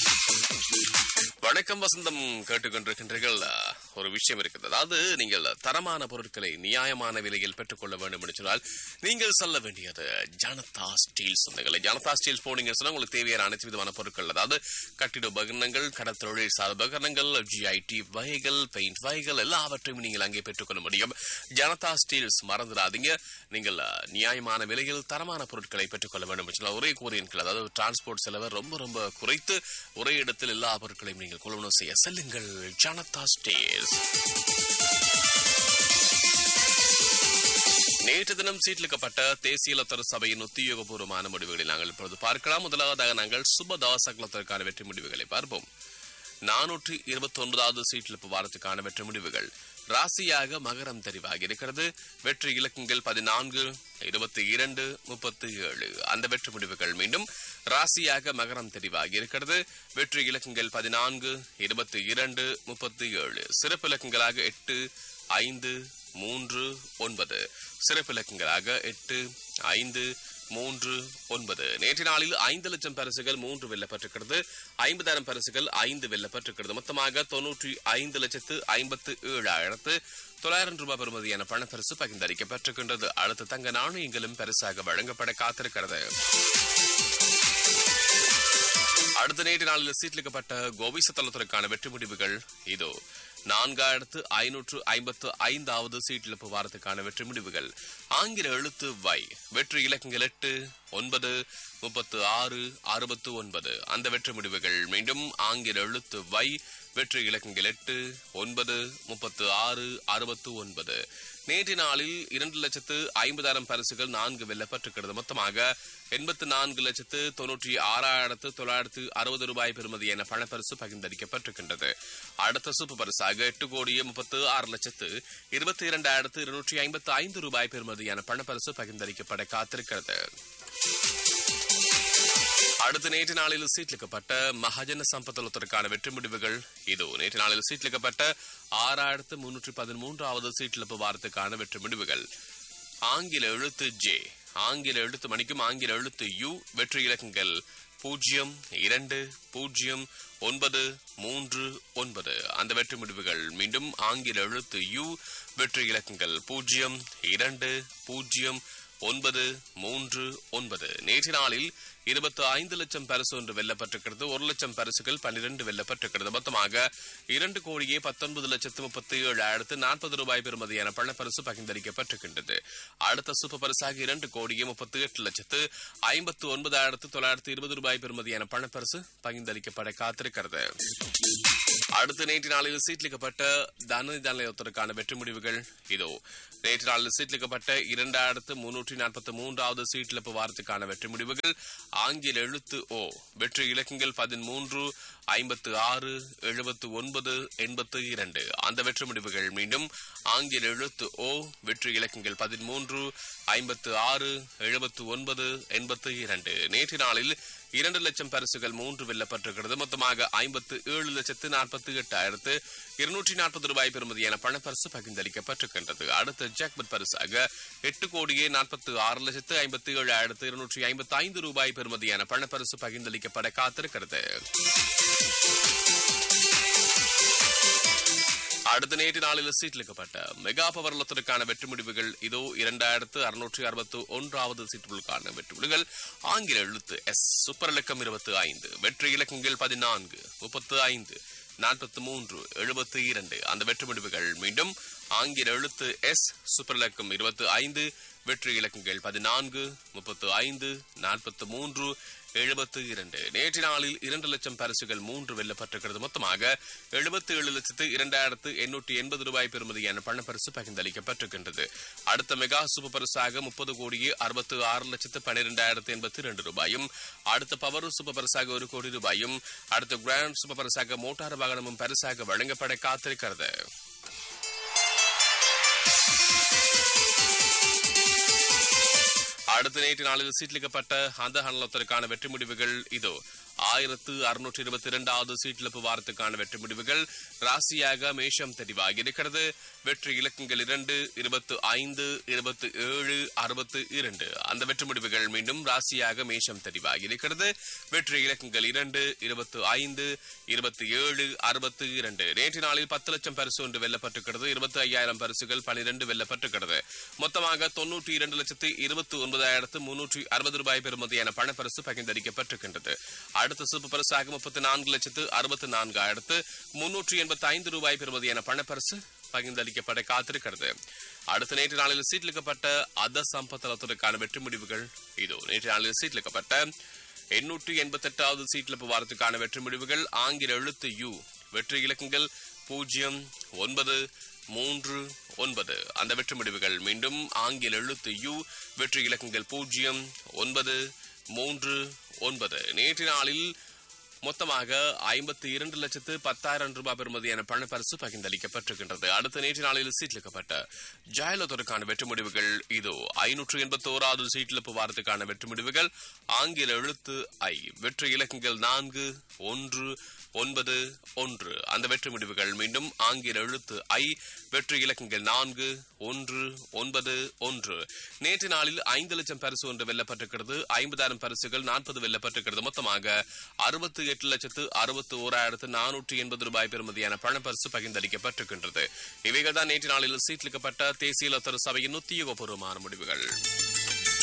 வணக்கம் வசந்தம் கேட்டுக்கொண்டிருக்கின்றீர்கள் ஒரு விஷயம் இருக்குது அதாவது நீங்கள் தரமான பொருட்களை நியாயமான விலையில் பெற்றுக்கொள்ள வேண்டும் என்று சொன்னால் நீங்கள் சொல்ல வேண்டியது ஜனதா ஸ்டீல் சொந்தங்களை ஜனதா ஸ்டீல்ஸ் போனீங்கன்னு சொன்னா உங்களுக்கு தேவையான அனைத்து விதமான பொருட்கள் அதாவது கட்டிட உபகரணங்கள் கடத்தொழில் சார் உபகரணங்கள் ஜிஐடி வகைகள் பெயிண்ட் வகைகள் எல்லாவற்றையும் நீங்கள் அங்கே பெற்றுக்கொள்ள முடியும் ஜனதா ஸ்டீல்ஸ் மறந்துடாதீங்க நீங்கள் நியாயமான விலையில் தரமான பொருட்களை பெற்றுக்கொள்ள வேண்டும் என்று சொன்னால் ஒரே கூறியன்கள் அதாவது டிரான்ஸ்போர்ட் செலவை ரொம்ப ரொம்ப குறைத்து ஒரே இடத்தில் எல்லா பொருட்களையும் நீங்கள் கொள்வனவு செய்ய செல்லுங்கள் ஜனதா ஸ்டீல்ஸ் நேற்று தினம் சீட்லிக்கப்பட்ட தேசிய லத்தர் சபையின் உத்தியோகபூர்வமான முடிவுகளை நாங்கள் இப்பொழுது பார்க்கலாம் முதலாவதாக நாங்கள் சுபதாசகலத்திற்கான வெற்றி முடிவுகளை பார்ப்போம் நானூற்றி இருபத்தி ஒன்பதாவது சீட்டில் வாரத்துக்கான வெற்றி முடிவுகள் ராசியாக மகரம் தெரிவாகி இருக்கிறது வெற்றி இலக்கங்கள் பதினான்கு இருபத்தி இரண்டு முப்பத்தி ஏழு அந்த வெற்றி முடிவுகள் மீண்டும் ராசியாக மகரம் தெரிவாகி இருக்கிறது வெற்றி இலக்கங்கள் பதினான்கு இருபத்தி இரண்டு முப்பத்தி ஏழு சிறப்பு இலக்கங்களாக எட்டு ஐந்து மூன்று ஒன்பது சிறப்பு இலக்கங்களாக எட்டு ஐந்து மூன்று ஒன்பது நேற்று நாளில் ஐந்து லட்சம் பரிசுகள் மூன்று வெல்லப்பட்டிருக்கிறது ஐம்பதாயிரம் பரிசுகள் ஐந்து வெல்லப்பட்டிருக்கிறது மொத்தமாக தொன்னூற்றி ஐந்து லட்சத்து ஐம்பத்து ஏழாயிரத்து தொள்ளாயிரம் ரூபாய் பெறுமதியான பணப்பரிசு பகிர்ந்தளிக்கப்பட்டிருக்கின்றது அடுத்த தங்க நாணயங்களும் பரிசாக வழங்கப்பட காத்திருக்கிறது அடுத்த நேற்று நாளில் சீட்லிக்கப்பட்ட கோபிச தளத்திற்கான வெற்றி முடிவுகள் இதோ நான்காயிரத்து ஐநூற்று ஐம்பத்து ஐந்தாவது சீட்டிழப்பு வாரத்துக்கான வெற்றி முடிவுகள் ஆங்கில எழுத்து வை வெற்றி இலக்கங்கள் எட்டு ஒன்பது முப்பத்து ஆறு அறுபத்து ஒன்பது அந்த வெற்றி முடிவுகள் மீண்டும் ஆங்கில எழுத்து வை வெற்றி இலக்கங்கள் எட்டு ஒன்பது முப்பத்து ஆறு அறுபத்து ஒன்பது நேற்று நாளில் இரண்டு லட்சத்து ஐம்பதாயிரம் பரிசுகள் நான்கு வெல்லப்பட்டிருக்கிறது மொத்தமாக எண்பத்து நான்கு லட்சத்து தொன்னூற்றி ஆறாயிரத்து தொள்ளாயிரத்து அறுபது ரூபாய் பெறுமதியான பணப்பரிசு பகிர்ந்தளிக்கப்பட்டிருக்கின்றது அடுத்த சூப்பு பரிசாக எட்டு கோடியே முப்பத்து ஆறு லட்சத்து இருபத்தி இரண்டாயிரத்து இருநூற்றி ஐம்பத்து ஐந்து ரூபாய் பெறுமதியான பணப்பரிசு பகிர்ந்தளிக்கப்பட காத்திருக்கிறது அடுத்த நேற்று நாளில் சீட்லிக்கப்பட்ட மகஜன சம்பத்தலத்திற்கான வெற்றி முடிவுகள் இதோ நேற்று நாளில் சீட்லிக்கப்பட்ட ஆறாயிரத்து முன்னூற்றி பதிமூன்றாவது சீட்டிழப்பு வாரத்துக்கான வெற்றி முடிவுகள் ஆங்கில எழுத்து ஜே ஆங்கில எழுத்து மணிக்கும் ஆங்கில எழுத்து யு வெற்றி இலக்கங்கள் பூஜ்ஜியம் இரண்டு பூஜ்ஜியம் ஒன்பது மூன்று ஒன்பது அந்த வெற்றி முடிவுகள் மீண்டும் ஆங்கில எழுத்து யு வெற்றி இலக்கங்கள் பூஜ்ஜியம் இரண்டு பூஜ்ஜியம் ஒன்பது மூன்று ஒன்பது நேற்று நாளில் இருபத்தி ஐந்து லட்சம் பரிசு ஒன்று வெல்லப்பட்டிருக்கிறது ஒரு லட்சம் பரிசுகள் பன்னிரண்டு வெல்லப்பட்டிருக்கிறது மொத்தமாக இரண்டு கோடியே பத்தொன்பது லட்சத்து முப்பத்தி ஏழாயிரத்து நாற்பது ரூபாய் பெறுமதியான பணப்பரிசு பகிர்ந்தளிக்கப்பட்டிருக்கின்றது அடுத்த சூப்பர் பரிசாக இரண்டு கோடியே முப்பத்தி எட்டு லட்சத்து ஐம்பத்து ஒன்பதாயிரத்து தொள்ளாயிரத்து இருபது ரூபாய் பெறுமதியான பணப்பரிசு பகிர்ந்தளிக்கப்பட காத்திருக்கிறது அடுத்து நேற்று நாளில் சீட்லிக்கப்பட்ட தனநிதானத்திற்கான வெற்றி முடிவுகள் இதோ நேற்று நாளில் சீட்லிக்கப்பட்ட இரண்டாயிரத்து முன்னூற்றி நாற்பத்தி மூன்றாவது சீட்டிழப்பு வாரத்துக்கான வெற்றி முடிவுகள் ஆங்கில எழுத்து ஓ வெற்றி இலக்கங்கள் பதிமூன்று ஐம்பத்து ஆறு எழுபத்து ஒன்பது எண்பத்து இரண்டு அந்த வெற்றி முடிவுகள் மீண்டும் ஆங்கில எழுத்து ஓ வெற்றி இலக்கங்கள் பதிமூன்று ஐம்பத்து ஆறு எழுபத்து ஒன்பது எண்பத்து இரண்டு நேற்று நாளில் இரண்டு லட்சம் பரிசுகள் மூன்று வெல்லப்பட்டிருக்கிறது மொத்தமாக ஐம்பத்து ஏழு லட்சத்து நாற்பத்தி எட்டாயிரத்து இருநூற்றி நாற்பது ரூபாய் பெறுமதியான பணப்பரிசு பகிர்ந்தளிக்கப்பட்டிருக்கின்றது அடுத்த ஜாக்பட் பரிசாக எட்டு கோடியே நாற்பத்தி ஆறு லட்சத்து ஐம்பத்தி ஏழாயிரத்து இருநூற்றி ஐம்பத்தி ஐந்து ரூபாய் பெறுமதியான பணப்பரிசு பகிர்ந்தளிக்கப்பட காத்திருக்கிறது அடுத்த நேற்று நாளில் சீட்லிக்கப்பட்ட மெகா பவர்லத்திற்கான வெற்றி முடிவுகள் இதோ இரண்டாயிரத்து அறுநூற்றி அறுபத்து ஒன்றாவது சீட்டுகளுக்கான வெற்றி முடிவுகள் ஆங்கில எழுத்து எஸ் சூப்பர் இலக்கம் இருபத்தி ஐந்து வெற்றி இலக்கங்கள் பதினான்கு முப்பத்து ஐந்து நாற்பத்தி மூன்று எழுபத்தி இரண்டு அந்த வெற்றி முடிவுகள் மீண்டும் ஆங்கில எழுத்து எஸ் சூப்பர் இலக்கம் இருபத்தி ஐந்து வெற்றி இலக்கங்கள் பதினான்கு முப்பத்து ஐந்து நாற்பத்தி மூன்று எழுபத்து இரண்டு நேற்று நாளில் இரண்டு லட்சம் பரிசுகள் மூன்று வெல்லப்பட்டிருக்கிறது மொத்தமாக எழுபத்தி ஏழு லட்சத்து இரண்டாயிரத்து எண்ணூற்றி எண்பது ரூபாய் பெறுமதியான பணப்பரிசு பகிர்ந்தளிக்கப்பட்டிருக்கின்றது அடுத்த மெகா சூப்பர் பரிசாக முப்பது கோடியே அறுபத்து ஆறு லட்சத்து பன்னிரெண்டாயிரத்து எண்பத்தி இரண்டு ரூபாயும் அடுத்த பவர் சூப்பர் பரிசாக ஒரு கோடி ரூபாயும் அடுத்த கிராண்ட் சூப்பர் பரிசாக மோட்டார் வாகனமும் பரிசாக வழங்கப்பட காத்திருக்கிறது அடுத்த நேற்று நாளில் சீட்லிக்கப்பட்ட அந்த ஹனலத்திற்கான வெற்றி முடிவுகள் இதோ ஆயிரத்து அறுநூற்றி இருபத்தி இரண்டாவது சீட்டிழப்பு வாரத்துக்கான வெற்றி முடிவுகள் ராசியாக மேஷம் தெரிவாகி இருக்கிறது வெற்றி இலக்கங்கள் இரண்டு இருபத்து ஐந்து இருபத்தி ஏழு அறுபத்து இரண்டு அந்த வெற்றி முடிவுகள் மீண்டும் ராசியாக மேஷம் தெரிவாகி இருக்கிறது வெற்றி இலக்கங்கள் இரண்டு இருபத்து ஐந்து இருபத்தி ஏழு அறுபத்து இரண்டு நேற்று நாளில் பத்து லட்சம் பரிசு ஒன்று வெல்லப்பட்டிருக்கிறது இருபத்தி ஐயாயிரம் பரிசுகள் பனிரெண்டு வெல்லப்பட்டிருக்கிறது மொத்தமாக தொன்னூற்றி இரண்டு லட்சத்து இருபத்தி ஒன்பதாயிரத்து முன்னூற்றி அறுபது ரூபாய் பெறுமதியான பணப்பரிசு பகிர்ந்தளிக்கப்பட்டிருக்கின்றது அடுத்த சிறப்பு பரிசாக முப்பத்தி நான்கு லட்சத்து அறுபத்தி நான்காயிரத்து முன்னூற்றி எண்பத்தி ஐந்து ரூபாய் பெறுமதியான பணப்பரிசு பகிர்ந்தளிக்கப்பட காத்திருக்கிறது அடுத்த நேற்று நாளில் சீட்லிக்கப்பட்ட அத சம்பத்தலத்திற்கான வெற்றி முடிவுகள் இதோ நேற்று நாளில் சீட்லிக்கப்பட்ட எண்ணூற்றி எண்பத்தி எட்டாவது சீட்ல வாரத்துக்கான வெற்றி முடிவுகள் ஆங்கில எழுத்து யு வெற்றி இலக்கங்கள் பூஜ்ஜியம் ஒன்பது மூன்று ஒன்பது அந்த வெற்றி முடிவுகள் மீண்டும் ஆங்கில எழுத்து யு வெற்றி இலக்கங்கள் பூஜ்ஜியம் ஒன்பது மூன்று ஒன்பது நேற்று நாளில் மொத்தமாக ஐம்பத்தி இரண்டு லட்சத்து பத்தாயிரம் ரூபாய் பெறுமதியான பணப்பரிசு பகிர்ந்தளிக்கப்பட்டிருக்கின்றது அடுத்த நேற்று நாளில் சீட்லிக்கப்பட்ட ஜாயலோதருக்கான வெற்றி முடிவுகள் இதோ ஐநூற்று எண்பத்தி ஓராவது சீட்டிழப்பு வாரத்துக்கான வெற்றி முடிவுகள் ஆங்கில எழுத்து ஐ வெற்றி இலக்கங்கள் நான்கு ஒன்று ஒன்பது ஒன்று அந்த வெற்றி முடிவுகள் மீண்டும் ஆங்கில எழுத்து ஐ வெற்றி இலக்கங்கள் நான்கு ஒன்று ஒன்பது ஒன்று நேற்று நாளில் ஐந்து லட்சம் பரிசு ஒன்று வெல்லப்பட்டிருக்கிறது ஐம்பதாயிரம் பரிசுகள் நாற்பது வெல்லப்பட்டிருக்கிறது மொத்தமாக அறுபத்தி எட்டு லட்சத்து அறுபத்தி ஓராயிரத்து நானூற்றி எண்பது ரூபாய் பெறுமதியான பணப்பரிசு பகிர்ந்தளிக்கப்பட்டிருக்கின்றது இவைகள் தான் நேற்று நாளில் சீட்லிக்கப்பட்ட தேசிய லத்தர் சபையின் உத்தியோகபூர்வமான முடிவுகள்